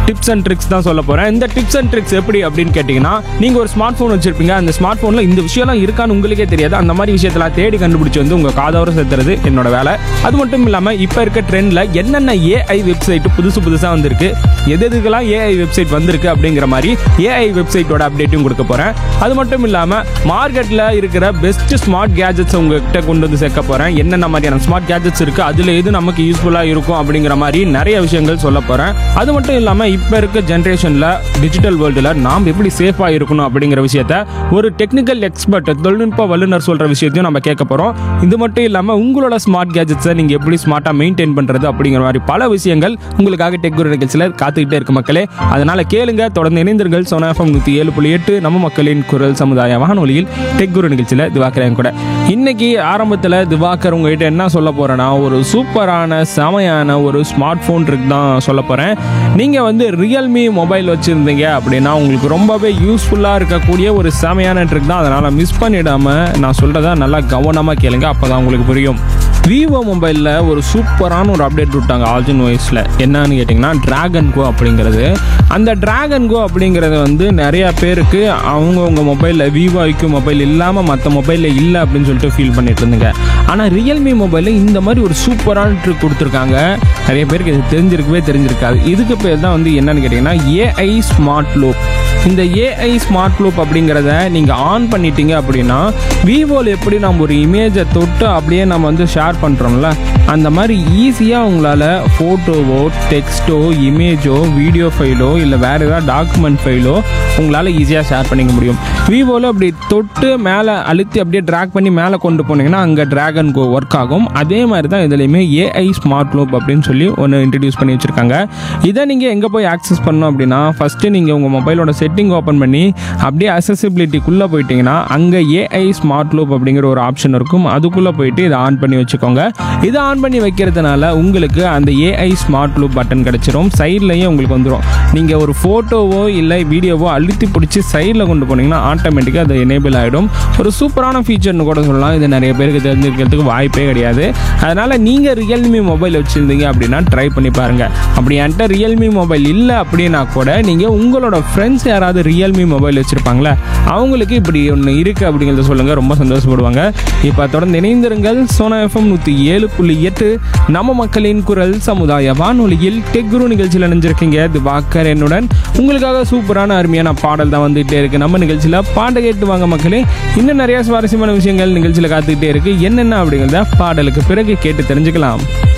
tips and tricks தான் சொல்ல போகிறேன் இந்த டிப்ஸ் அண்ட் ட்ரிக்ஸ் எப்படி அப்படின்னு கேட்டிங்கன்னா நீங்கள் ஒரு ஸ்மார்ட் ஃபோன் வச்சிருப்பீங்க அந்த ஸ்மார்ட் ஃபோனில் இந்த விஷயம்லாம் இருக்கான்னு உங்களுக்கே தெரியாது அந்த மாதிரி விஷயத்தெல்லாம் தேடி கண்டுபிடிச்சி வந்து உங்கள் காதோர சேர்த்துறது என்னோட வேலை அது மட்டும் இல்லாமல் இப்போ இருக்க ட்ரெண்டில் என்னென்ன ஏஐ வெப்சைட் புதுசு புதுசாக வந்திருக்கு எது எதுக்கெல்லாம் ஏஐ வெப்சைட் வந்திருக்கு அப்படிங்கிற மாதிரி ஏஐ வெப்சைட்டோட அப்டேட்டும் கொடுக்க போகிறேன் அது மட்டும் இல்லாமல் மார்க்கெட்டில் இருக்கிற பெஸ்ட் ஸ்மார்ட் கேஜெட்ஸ் உங்ககிட்ட கொண்டு வந்து சேர்க்க போகிறேன் என்னென்ன மாதிரியான ஸ்மார்ட் கேஜெட்ஸ் இருக்குது அதில் எது நமக்கு யூஸ்ஃபுல்லாக இருக்கும் அப்படிங்கிற மாதிரி நிறைய விஷயங்கள் சொல்ல போகிறேன் அது மட்டும் இல்லாமல் இப்போ இருக்க ஜென்ரேஷனில் டிஜிட்டல் வேர்ல்டில் நாம் எப்படி சேஃபாக இருக்கணும் அப்படிங்கிற விஷயத்த ஒரு டெக்னிக்கல் எக்ஸ்பர்ட் தொழில்நுட்ப வல்லுநர் சொல்கிற விஷயத்தையும் நம்ம கேட்க போகிறோம் இது மட்டும் இல்லாமல் உங்களோட ஸ்மார்ட் கேஜெட்ஸை நீங்கள் எப்படி ஸ்மார்ட்டாக மெயின்டைன் பண்ணுறது அப்படிங்கிற மாதிரி பல விஷயங்கள் உங்களுக்காக டெக் குரு நிகழ்ச்சியில் காத்துக்கிட்டே இருக்கு மக்களே அதனால் கேளுங்க தொடர்ந்து இணைந்திருங்கள் சோனா எஃப்எம் நூற்றி ஏழு புள்ளி எட்டு நம்ம மக்களின் குரல் சமுதாய வானொலியில் டெக் குரு நிகழ்ச்சியில் திவாகரன் கூட இன்னைக்கு ஆரம்பத்தில் திவாகர் உங்ககிட்ட என்ன சொல்ல போகிறேன்னா ஒரு சூப்பரான செமையான ஒரு ஸ்மார்ட் ஃபோன் ட்ரிக் தான் சொல்ல போகிறேன் நீங்கள் வந்து ரியல்மி மொபைல் வச்சுருந்தீங்க அப்படின்னா உங்களுக்கு ரொம்பவே யூஸ்ஃபுல்லாக இருக்கக்கூடிய ஒரு செமையான ட்ரிக் தான் அதனால் மிஸ் பண்ணிடாமல் நான் சொல்கிறத நல்லா கவனமாக கேளுங்க அப்போ தான் உங்களுக்கு புரியும் விவோ மொபைலில் ஒரு சூப்பரான ஒரு அப்டேட் விட்டாங்க ஆல்ஜின் வாய்ஸில் என்னன்னு கேட்டிங்கன்னா டிராகன் கோ அப்படிங்கிறது அந்த டிராகன் கோ அப்படிங்கிறது வந்து நிறைய பேருக்கு அவங்கவுங்க மொபைலில் விவோ ஐக்யூ மொபைல் இல்லாமல் மற்ற மொபைலில் இல்லை அப்படின்னு சொல்லிட்டு ஃபீல் பண்ணிட்டு இருந்தீங்க ஆனால் ரியல்மி மொபைலில் இந்த மாதிரி ஒரு சூப்பரான ட்ரிக் கொடுத்துருக்காங்க நிறைய பேருக்கு இது தெரிஞ்சிருக்கவே தெரிஞ்சிருக்காது இதுக்கு பேர் தான் வந்து என்னன்னு கேட்டிங்கன்னா ஏஐ ஸ்மார்ட் லூப் இந்த ஏஐ ஸ்மார்ட் லூப் அப்படிங்கிறத நீங்கள் ஆன் பண்ணிட்டீங்க அப்படின்னா விவோவில் எப்படி நம்ம ஒரு இமேஜை தொட்டு அப்படியே நம்ம வந்து ஷேர் பண்ணுறோம்ல அந்த மாதிரி ஈஸியாக உங்களால் ஃபோட்டோவோ டெக்ஸ்ட்டோ இமேஜோ வீடியோ ஃபைலோ இல்லை வேறு ஏதாவது டாக்குமெண்ட் ஃபைலோ உங்களால் ஈஸியாக ஷேர் பண்ணிக்க முடியும் விவோவில் அப்படி தொட்டு மேலே அழுத்தி அப்படியே ட்ராக் பண்ணி மேலே கொண்டு போனீங்கன்னா அங்கே ட்ராகன் கோ ஒர்க் ஆகும் அதே மாதிரி தான் இதுலேயுமே ஏஐ ஸ்மார்ட் லூப் அப்படின்னு சொல்லி ஒன்று இன்ட்ரடியூஸ் பண்ணி வச்சுருக்காங்க இதை நீங்கள் எங்கே போய் ஆக்சஸ் பண்ணணும் அப்படின்னா ஃபஸ்ட்டு நீங்கள் உங்கள் மொபைலோட செட்டிங் ஓப்பன் பண்ணி அப்படியே அசசிபிலிட்டிக்குள்ளே போயிட்டீங்கன்னா அங்கே ஏஐ ஸ்மார்ட் லூப் அப்படிங்கிற ஒரு ஆப்ஷன் இருக்கும் அதுக்குள்ளே போயிட்டு இதை ஆன் பண்ணி வச்சுக்கோங்க இதை ஆன் பண்ணி வைக்கிறதுனால உங்களுக்கு அந்த ஏஐ ஸ்மார்ட் லூப் பட்டன் கிடச்சிரும் சைட்லேயும் உங்களுக்கு வந்துடும் நீங்கள் ஒரு ஃபோட்டோவோ இல்லை வீடியோவோ அழுத்தி பிடிச்சி சைடில் கொண்டு போனீங்கன்னா ஆட்டோமேட்டிக்காக அது எனேபிள் ஆகிடும் ஒரு சூப்பரான ஃபீச்சர்னு கூட சொல்லலாம் இது நிறைய பேருக்கு தெரிஞ்சிருக்கிறதுக்கு வாய்ப்பே கிடையாது அதனால் நீங்கள் ரியல்மி மொபைல் வச்சுருந்தீங்க அப்படின்னா ட்ரை பண்ணி பாருங்கள் அப்படி என்கிட்ட ரியல்மி மொபைல் இல்லை அப்படின்னா கூட நீங்கள் உங்களோட ஃப்ரெண்ட்ஸ் யாராவது ரியல்மி மொபைல் வச்சுருப்பாங்களே அவங்களுக்கு இப்படி ஒன்று இருக்குது அப்படிங்கிறத சொல்லுங்கள் ரொம்ப சந்தோஷப்படுவாங்க இப்போ தொடர்ந்து இணைந்திருங்கள் சோனா எஃப்எம் நூற்றி ஏழு புள்ளி எட்டு நம்ம மக்களின் குரல் சமுதாய வானொலியில் டெக் குரு நிகழ்ச்சியில் நினைஞ்சிருக்கீங்க திவாகர் என்னுடன் உங்களுக்காக சூப்பரான அருமையான பாடல் தான் வந்துகிட்டே இருக்கு நம்ம நிகழ்ச்சியில் பாட்டை கேட்டு வாங்க மக்களே இன்னும் நிறைய சுவாரஸ்யமான விஷயங்கள் நிகழ்ச்சியில் காத்துக்கிட்டே இருக்கு என்னென்ன அப்படிங்கிறத பாடலுக்கு பிறகு கேட்டு தெரிஞ்சுக்கலாம்